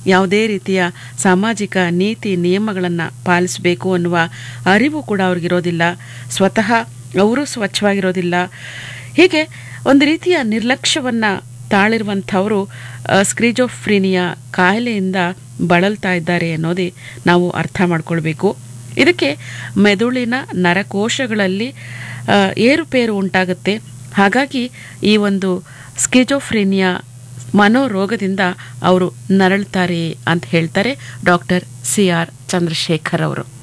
ಯಾವುದೇ ರೀತಿಯ ಸಾಮಾಜಿಕ ನೀತಿ ನಿಯಮಗಳನ್ನು ಪಾಲಿಸಬೇಕು ಅನ್ನುವ ಅರಿವು ಕೂಡ ಅವ್ರಿಗಿರೋದಿಲ್ಲ ಸ್ವತಃ ಅವರು ಸ್ವಚ್ಛವಾಗಿರೋದಿಲ್ಲ ಹೀಗೆ ಒಂದು ರೀತಿಯ ನಿರ್ಲಕ್ಷ್ಯವನ್ನು ತಾಳಿರುವಂಥವರು ಸ್ಕ್ರೀಜೋಫ್ರೀನಿಯಾ ಕಾಯಿಲೆಯಿಂದ ಬಳಲ್ತಾ ಇದ್ದಾರೆ ಅನ್ನೋದೇ ನಾವು ಅರ್ಥ ಮಾಡ್ಕೊಳ್ಬೇಕು ಇದಕ್ಕೆ ಮೆದುಳಿನ ನರಕೋಶಗಳಲ್ಲಿ ಆ, ಏರುಪೇರು ಉಂಟಾಗುತ್ತೆ ಹಾಗಾಗಿ ಈ ಒಂದು ಸ್ಕಿಜೋಫ್ರೀನಿಯಾ ಮನೋರೋಗದಿಂದ ಅವರು ನರಳ್ತಾರೆ ಅಂತ ಹೇಳ್ತಾರೆ ಡಾಕ್ಟರ್ ಸಿ ಆರ್ ಚಂದ್ರಶೇಖರ್ ಅವರು